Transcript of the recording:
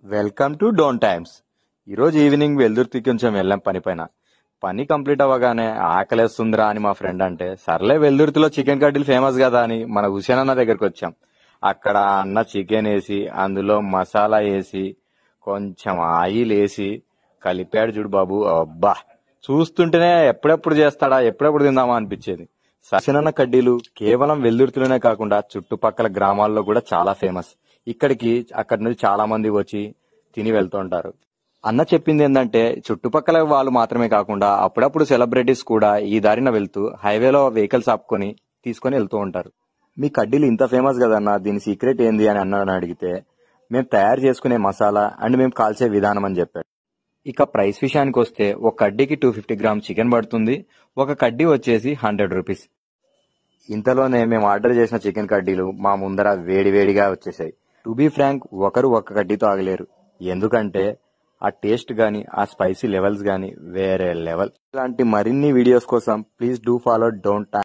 welcome to Dhone times ఈరోజు evening Veldurthi కొంచెం వెళ్ళాం పని పైన పని కంప్లీట్ అవ్వగానే ఆకలేస్తుందిరా అని మా ఫ్రెండ్ అంటే సర్లే వెల్దుర్తిలో చికెన్ కడ్డీలు ఫేమస్ కదా అని మన హుసేన్ అన్న దగ్గరికి వచ్చాం అక్కడ అన్న చికెన్ వేసి అందులో మసాలా వేసి కొంచెం ఆయిల్ వేసి కలిపాడు చూడు బాబు అబ్బా చూస్తుంటేనే ఎప్పుడెప్పుడు చేస్తాడా ఎప్పుడెప్పుడు తిందామా అనిపించేది ససినన్న కడ్డీలు కేవలం వెల్దుర్తిలోనే కాకుండా చుట్టుపక్కల గ్రామాల్లో కూడా చాలా ఫేమస్ ఇక్కడికి అక్కడి నుంచి చాలా మంది వచ్చి తిని వెళ్తుంటారు అన్న చెప్పింది ఏంటంటే చుట్టుపక్కల వాళ్ళు మాత్రమే కాకుండా అప్పుడప్పుడు సెలబ్రిటీస్ కూడా ఈ దారిన వెళ్తూ హైవేలో వెహికల్స్ ఆపుకొని తీసుకొని వెళ్తూ ఉంటారు మీ కడ్డీలు ఇంత ఫేమస్ కదన్న దీని సీక్రెట్ ఏంది అని అన్నాడని అడిగితే మేము తయారు చేసుకునే మసాలా అండ్ మేము కాల్చే విధానం అని చెప్పాడు ఇక ప్రైస్ విషయానికి వస్తే ఒక కడ్డీకి టూ ఫిఫ్టీ గ్రామ్ చికెన్ పడుతుంది ఒక కడ్డీ వచ్చేసి హండ్రెడ్ రూపీస్ ఇంతలోనే మేము ఆర్డర్ చేసిన చికెన్ కడ్డీలు మా ముందర వేడివేడిగా వచ్చేసాయి టు బీ ఫ్రాంక్ ఒకరు ఒక్క కడ్డీతో ఆగలేరు ఎందుకంటే ఆ టేస్ట్ గాని ఆ స్పైసీ లెవెల్స్ గాని వేరే లెవెల్ ఇలాంటి మరిన్ని వీడియోస్ కోసం ప్లీజ్ డూ ఫాలో డోంట్